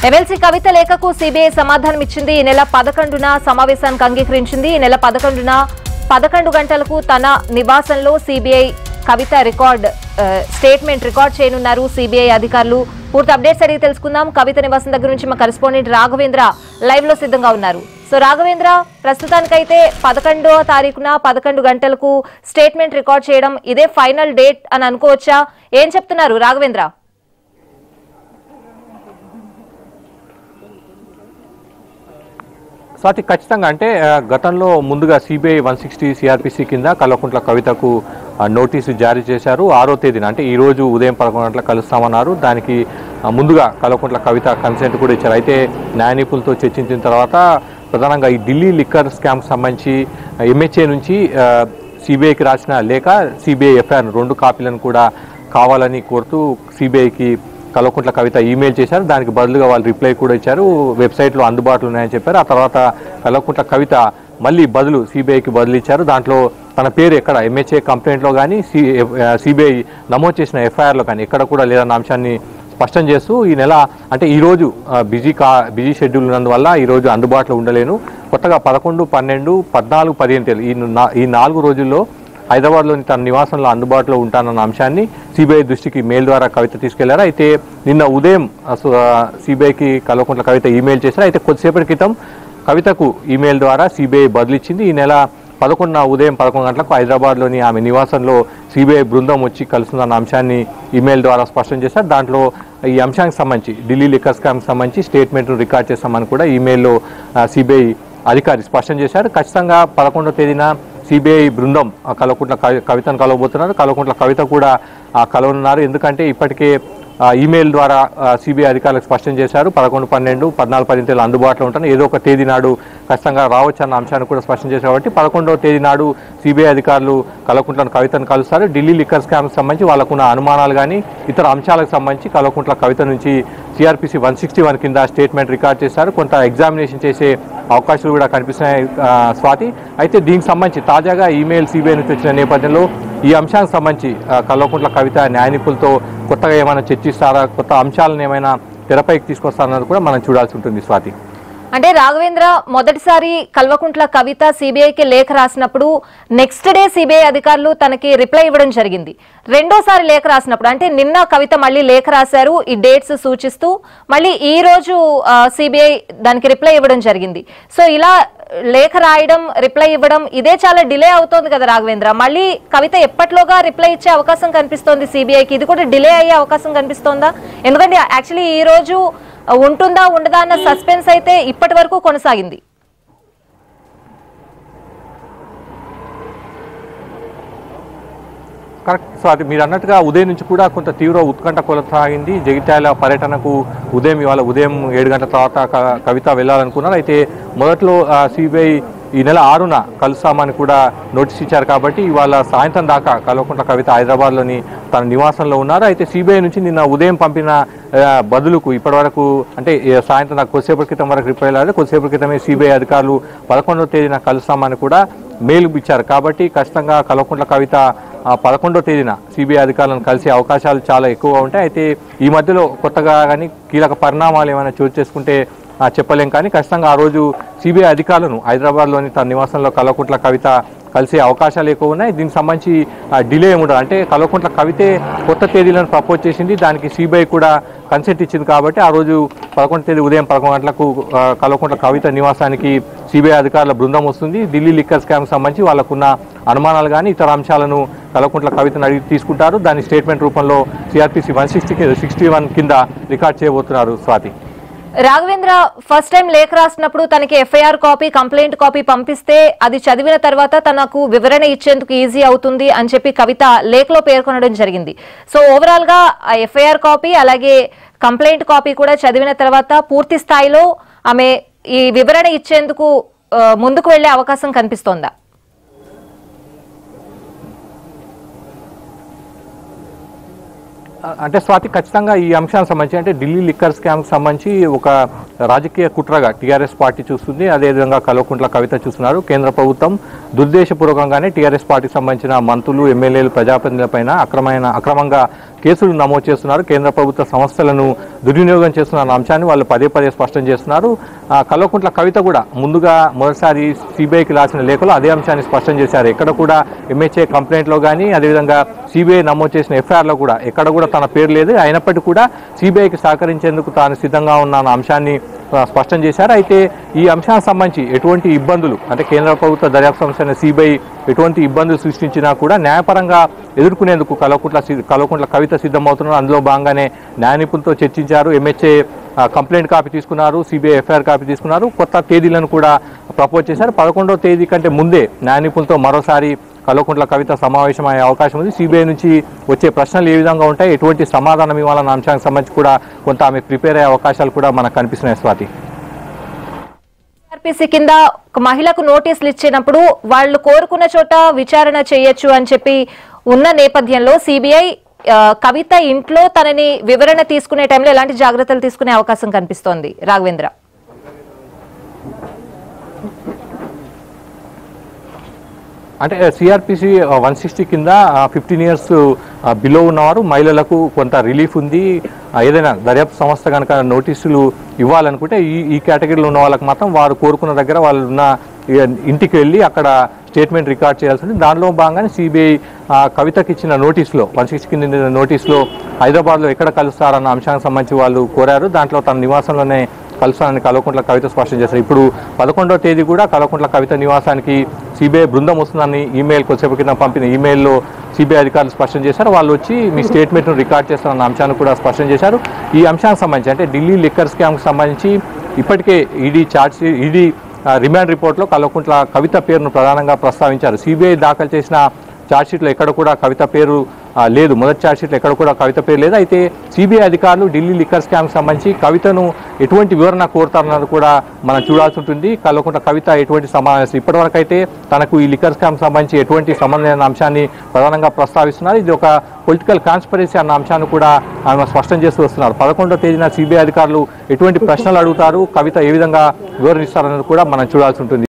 MLC కవిత లేఖకు CBI సమాధానం ఇచ్చింది ఈ నెల పదకొండున సమావేశానికి అంగీకరించింది ఈ నెల పదకొండున పదకొండు గంటలకు తన నివాసంలో సిబిఐ కవిత రికార్డ్ ఆ, స్టేట్మెంట్ రికార్డ్ చేయనున్నారు సిబిఐ అధికారులు పూర్తి అప్డేట్స్ అడిగి తెలుసుకుందాం కవిత నివాసం దగ్గర నుంచి మా కరెస్పాండెంట్ రాఘవేంద్ర లైవ్ లో సిద్ధంగా ఉన్నారు సో రాఘవేంద్ర ప్రస్తుతానికైతే పదకొండో తారీఖున పదకొండు గంటలకు స్టేట్మెంట్ రికార్డ్ చేయడం ఇదే ఫైనల్ డేట్ అని అనుకోవచ్చా ఏం చెప్తున్నారు రాఘవేంద్ర స్వాతి ఖచ్చితంగా అంటే ఆ, గతంలో ముందుగా సిబిఐ వన్ సిక్స్టీ సిఆర్పిసి కింద కల్వకుంట్ల కవితకు ఆ, నోటీసు జారీ చేశారు ఆరో తేదీన అంటే ఈ రోజు ఉదయం పదకొండు గంటలకు కలుస్తామన్నారు దానికి ఆ, ముందుగా కల్వకుంట్ల కవిత కన్సెంట్ కూడా ఇచ్చారు అయితే న్యాయ నిపుణులతో చర్చించిన తర్వాత ప్రధానంగా ఈ ఢిల్లీ లిక్కర్ స్కామ్కి సంబంధించి ఎంహెచ్ఏ నుంచి సిబిఐకి రాసిన లేఖ సిబిఐ ఎఫ్ఐఆర్ రెండు కాపీలను కూడా కావాలని కోరుతూ సిబిఐకి కల్వకుంట్ల కవిత ఈమెయిల్ చేశారు దానికి బదులుగా వాళ్ళు రిప్లై కూడా ఇచ్చారు వెబ్సైట్లో అందుబాటులో ఉన్నాయని చెప్పారు ఆ తర్వాత కల్వకుంట్ల కవిత మళ్ళీ బదులు సిబిఐకి బదులు ఇచ్చారు దాంట్లో తన పేరు ఎక్కడ ఎంహెచ్ఏ కంప్లైంట్లో కానీ సి సిబిఐ నమోదు చేసిన ఎఫ్ఐఆర్లో కానీ ఎక్కడ కూడా లేదన్న అంశాన్ని స్పష్టం చేస్తూ ఈ నెల అంటే ఈ రోజు ఆ, బిజీ కా బిజీ షెడ్యూల్ ఉన్నందువల్ల ఈ రోజు అందుబాటులో ఉండలేను కొత్తగా పదకొండు పన్నెండు పద్నాలుగు పదిహేను తేదీ ఈ నా- ఈ నాలుగు రోజుల్లో హైదరాబాద్లోని తన నివాసంలో అందుబాటులో ఉంటానన్న అంశాన్ని సిబిఐ దృష్టికి మెయిల్ ద్వారా కవిత తీసుకెళ్లారు అయితే నిన్న ఉదయం సిబిఐకి కల్వకుంట్ల కవిత ఈమెయిల్ చేశారు అయితే కొద్దిసేపటి క్రితం కవితకు ఈమెయిల్ ద్వారా సిబిఐ బదిలిచ్చింది ఈ నెల పదకొండున ఉదయం పదకొండు గంటలకు హైదరాబాద్లోని ఆమె నివాసంలో సిబిఐ బృందం వచ్చి కలుస్తుందన్న అంశాన్ని ఈమెయిల్ ద్వారా స్పష్టం చేశారు దాంట్లో ఈ అంశానికి సంబంధించి ఢిల్లీ లిక్కర్ స్కామ్కి సంబంధించి స్టేట్మెంట్ను రికార్డ్ చేస్తామని కూడా ఈమెయిల్లో సిబిఐ అధికారి స్పష్టం చేశారు ఖచ్చితంగా పదకొండో తేదీన సిబిఐ బృందం ఆ కల్వకుంట్ల కవి- కవితను కలవబోతున్నారు కల్వకుంట్ల కవిత కూడా ఆ, కలవనున్నారు ఎందుకంటే ఇప్పటికే ఆ, ఈమెయిల్ ద్వారా సిబిఐ అధికారులకు స్పష్టం చేశారు పదకొండు పన్నెండు పద్నాలుగు పదిహేను తేదీలు అందుబాటులో ఉంటాను ఏదో ఒక తేదీ నాడు ఖచ్చితంగా రావచ్చు అన్న అంశాన్ని కూడా స్పష్టం చేశారు కాబట్టి పదకొండవ తేదీ నాడు సిబిఐ అధికారులు కల్వకుంట్లను కవితను కలుస్తారు ఢిల్లీ లిక్కర్ స్కామ్కి సంబంధించి వాళ్ళకున్న అనుమానాలు కానీ ఇతర అంశాలకు సంబంధించి కల్వకుంట్ల కవిత నుంచి సిఆర్పిసి వన్ సిక్స్టీ వన్ కింద స్టేట్మెంట్ రికార్డ్ చేశారు కొంత ఎగ్జామినేషన్ చేసే అవకాశాలు కూడా కనిపిస్తున్నాయి ఆ, స్వాతి అయితే దీనికి సంబంధించి తాజాగా ఈమెయిల్ సిబిఐ నుంచి వచ్చిన నేపథ్యంలో ఈ అంశానికి సంబంధించి ఆ, కల్వకుంట్ల కవిత న్యాయ నిపుణులతో కొత్తగా ఏమైనా చర్చిస్తారా కొత్త అంశాలను ఏమైనా తెరపైకి తీసుకొస్తారన్నది కూడా మనం చూడాల్సి ఉంటుంది స్వాతి అంటే రాఘవేంద్ర మొదటిసారి కల్వకుంట్ల కవిత సిబిఐకి లేఖ రాసినప్పుడు నెక్స్ట్ డే సిబిఐ అధికారులు తనకి రిప్లై ఇవ్వడం జరిగింది రెండోసారి లేఖ రాసినప్పుడు అంటే నిన్న కవిత మళ్ళీ లేఖ రాశారు ఈ డేట్స్ సూచిస్తూ మళ్ళీ ఈ రోజు సిబిఐ దానికి రిప్లై ఇవ్వడం జరిగింది సో ఇలా లేఖ రాయడం రిప్లై ఇవ్వడం ఇదే చాలా డిలే అవుతోంది కదా రాఘవేంద్ర మళ్ళీ కవిత ఎప్పట్లోగా రిప్లై ఇచ్చే అవకాశం కనిపిస్తోంది సిబిఐకి ఇది కూడా డిలే అయ్యే అవకాశం కనిపిస్తోందా ఎందుకంటే యాక్చువల్లీ ఈ రోజు ఉంటుందా ఉండదా అన్న సస్పెన్స్ అయితే ఇప్పటి వరకు కొనసాగింది కరెక్ట్ స్వాతి మీరు అన్నట్టుగా ఉదయం నుంచి కూడా కొంత తీవ్ర ఉత్కంఠ కొనసాగింది జగిత్యాల పర్యటనకు ఉదయం ఇవాళ ఉదయం ఏడు గంటల తర్వాత క- కవిత వెళ్ళాలనుకున్నారు అయితే మొదట్లో సిబిఐ ఈ నెల ఆరున కలుస్తామని కూడా నోటీస్ ఇచ్చారు కాబట్టి ఇవాళ సాయంత్రం దాకా కల్వకుంట్ల కవిత హైదరాబాద్లోని తన నివాసంలో ఉన్నారు అయితే సిబిఐ నుంచి నిన్న ఉదయం పంపిన ఆ, బదులుకు ఇప్పటివరకు అంటే ఏ, సాయంత్రం నాకు కొద్దిసేపటి క్రితం వరకు రిప్లై రాలేదు కొద్దిసేపటి క్రితమే సిబిఐ అధికారులు పదకొండవ తేదీన కలుస్తామని కూడా మెయిల్ ఇచ్చారు కాబట్టి ఖచ్చితంగా కల్వకుంట్ల కవిత ఆ, పదకొండో తేదీన సిబిఐ అధికారులను కలిసే అవకాశాలు చాలా ఎక్కువగా ఉంటాయి అయితే ఈ మధ్యలో కొత్తగా కానీ కీలక పరిణామాలు ఏమైనా చోటు చేసుకుంటే ఆ, చెప్పలేం కానీ ఖచ్చితంగా ఆ రోజు సిబిఐ అధికారులను హైదరాబాద్లోని తన నివాసంలో కల్వకుంట్ల కవిత కలిసే అవకాశాలు ఎక్కువ ఉన్నాయి దీనికి సంబంధించి ఆ, డిలే ఏమి ఉండదు అంటే కల్వకుంట్ల కవితే కొత్త తేదీలను ప్రపోజ్ చేసింది దానికి సిబిఐ కూడా కన్సెంట్ ఇచ్చింది కాబట్టి ఆ రోజు పదకొండు తేదీ ఉదయం పదకొండు గంటలకు ఆ, కల్వకుంట్ల కవిత నివాసానికి సిబిఐ అధికారుల బృందం వస్తుంది ఢిల్లీ లిక్కర్ స్కామ్ సంబంధించి వాళ్ళకున్న అనుమానాలు కానీ ఇతర అంశాలను కల్వకుంట్ల కవితను అడిగి తీసుకుంటారు దాని స్టేట్మెంట్ రూపంలో CrPC one sixty sixty one కింద రికార్డ్ చేయబోతున్నారు స్వాతి రాఘవేంద్ర ఫస్ట్ టైం లేఖ రాసినప్పుడు తనకి ఎఫ్ఐఆర్ కాపీ కంప్లైంట్ కాపీ పంపిస్తే అది చదివిన తర్వాత తనకు వివరణ ఇచ్చేందుకు ఈజీ అవుతుంది అని చెప్పి కవిత లేఖలో పేర్కొనడం జరిగింది సో ఓవరాల్ గా ఆ ఎఫ్ఐఆర్ కాపీ అలాగే కంప్లైంట్ కాపీ కూడా చదివిన తర్వాత పూర్తి స్థాయిలో ఆమె ఈ వివరణ ఇచ్చేందుకు ఆ, ముందుకు వెళ్లే అవకాశం కనిపిస్తోందా అంటే స్వాతి ఖచ్చితంగా ఈ అంశానికి సంబంధించి అంటే ఢిల్లీ లిక్కర్ స్కామ్కి సంబంధించి ఒక రాజకీయ కుట్రగా టీఆర్ఎస్ పార్టీ చూస్తుంది అదేవిధంగా కల్వకుంట్ల కవిత చూస్తున్నారు కేంద్ర ప్రభుత్వం దుర్దేశపూర్వకంగానే టీఆర్ఎస్ పార్టీకి సంబంధించిన మంత్రులు ఎమ్మెల్యేలు ప్రజాప్రతినిధులపైన అక్రమైన అక్రమంగా కేసులు నమోదు చేస్తున్నారు కేంద్ర ప్రభుత్వ సంస్థలను దుర్వినియోగం చేస్తున్న అంశాన్ని వాళ్ళు పదే పదే స్పష్టం చేస్తున్నారు ఆ, కల్వకుంట్ల కవిత కూడా ముందుగా మొదటిసారి సిబిఐకి రాసిన లేఖలో అదే అంశాన్ని స్పష్టం చేశారు ఎక్కడ కూడా ఎంహెచ్ఏ కంప్లైంట్లో కానీ అదేవిధంగా సిబిఐ నమోదు చేసిన ఎఫ్ఐఆర్లో కూడా ఎక్కడ కూడా తన పేరు లేదు అయినప్పటికీ కూడా సిబిఐకి సహకరించేందుకు తాను సిద్ధంగా ఉన్న అన్న అంశాన్ని ఆ, స్పష్టం చేశారు అయితే ఈ అంశానికి సంబంధించి ఎటువంటి ఇబ్బందులు అంటే కేంద్ర ప్రభుత్వ దర్యాప్తు సంస్థ అయిన సిబిఐ ఎటువంటి ఇబ్బందులు సృష్టించినా కూడా న్యాయపరంగా ఎదుర్కొనేందుకు కల్వకుంట్ల సి- కల్వకుంట్ల కవిత సిద్ధమవుతున్నారు అందులో భాగంగానే న్యాయ నిపుణులతో చర్చించారు ఎంహెచ్ఏ కంప్లైంట్ కాపీ తీసుకున్నారు సిబిఐ ఎఫ్ఐఆర్ కాపీ తీసుకున్నారు కొత్త తేదీలను కూడా ప్రపోజ్ చేశారు పదకొండవ తేదీ కంటే ముందే న్యాయ నిపుణులతో మరోసారి కల్వకుంట్ల కవిత సమావేశం అయ్యే అవకాశం ఉంది సిబిఐ నుంచి వచ్చే ప్రశ్నలు ఏ విధంగా ఉంటాయి ఎటువంటి సమాధానం ఇవ్వాలన్న అంశానికి సంబంధించి కూడా కొంత ఆమె ప్రిపేర్ అయ్యే అవకాశాలు కూడా మనకు కనిపిస్తున్నాయి స్వాతి ఆర్పిసి కింద ఒక మహిళకు నోటీసులు ఇచ్చినప్పుడు వాళ్ళు కోరుకున్న చోట విచారణ చేయొచ్చు అని చెప్పి ఉన్న నేపథ్యంలో సిబిఐ కవిత ఇంట్లో తనని వివరణ తీసుకునే టైంలో ఎలాంటి జాగ్రత్తలు తీసుకునే అవకాశం కనిపిస్తోంది రాఘవేంద్ర అంటే సిఆర్పిసి వన్ సిక్స్టీ కింద ఫిఫ్టీన్ ఇయర్స్ బిలో ఉన్నవారు మహిళలకు కొంత రిలీఫ్ ఉంది ఆ, ఏదైనా దర్యాప్తు సంస్థ కనుక నోటీసులు ఇవ్వాలనుకుంటే ఈ ఈ కేటగిరీలో ఉన్న వాళ్ళకి మాత్రం వారు కోరుకున్న దగ్గర వాళ్ళు ఉన్న ఈ ఇంటికి వెళ్ళి అక్కడ స్టేట్మెంట్ రికార్డ్ చేయాల్సి ఉంటుంది దానిలో భాగంగానే సిబిఐ కవితకి ఇచ్చిన నోటీస్లో వన్ సిక్స్టీ కింద ఇచ్చిన నోటీస్లో హైదరాబాద్లో ఎక్కడ కలుస్తారన్న అంశానికి సంబంధించి వాళ్ళు కోరారు దాంట్లో తన నివాసంలోనే కలుస్తానని కల్వకుంట్ల కవిత స్పష్టం చేశారు ఇప్పుడు పదకొండవ తేదీ కూడా కల్వకుంట్ల కవిత నివాసానికి సిబిఐ బృందం వస్తుందని ఈమెయిల్ కొద్దిసేపు కింద పంపిన ఈమెయిల్లో సిబిఐ అధికారులు స్పష్టం చేశారు వాళ్ళు వచ్చి మీ స్టేట్మెంట్ను రికార్డ్ చేస్తారన్న అంశాన్ని కూడా స్పష్టం చేశారు ఈ అంశానికి సంబంధించి అంటే ఢిల్లీ లిక్కర్ స్కామ్కి సంబంధించి ఇప్పటికే ఈడీ చార్జ్ ఈడీ రిమాండ్ రిపోర్ట్లో కల్వకుంట్ల కవిత పేరును ప్రధానంగా ప్రస్తావించారు సిబిఐ దాఖలు చేసిన ఛార్జ్షీట్లో ఎక్కడ కూడా కవిత పేరు ఆ, లేదు మొదటి ఛార్జ్షీట్లో ఎక్కడ కూడా కవిత పేరు లేదు అయితే సిబిఐ అధికారులు ఢిల్లీ లిక్కర్ స్కామ్కి సంబంధించి కవితను ఎటువంటి వివరణ కోరుతారన్నది కూడా మనం చూడాల్సి ఉంటుంది కల్వకుంట్ల కవిత ఎటువంటి సమావేశం ఇప్పటివరకు అయితే తనకు ఈ లిక్కర్ స్కామ్కి సంబంధించి ఎటువంటి సంబంధమైన అంశాన్ని ప్రధానంగా ప్రస్తావిస్తున్నారు ఇది ఒక పొలిటికల్ కాన్స్పరెన్సీ అన్న అంశాన్ని కూడా ఆమె స్పష్టం చేస్తూ వస్తున్నారు పదకొండో తేదీన సిబిఐ అధికారులు ఎటువంటి ప్రశ్నలు అడుగుతారు కవిత ఏ విధంగా వివరణిస్తారన్నది కూడా మనం చూడాల్సి ఉంటుంది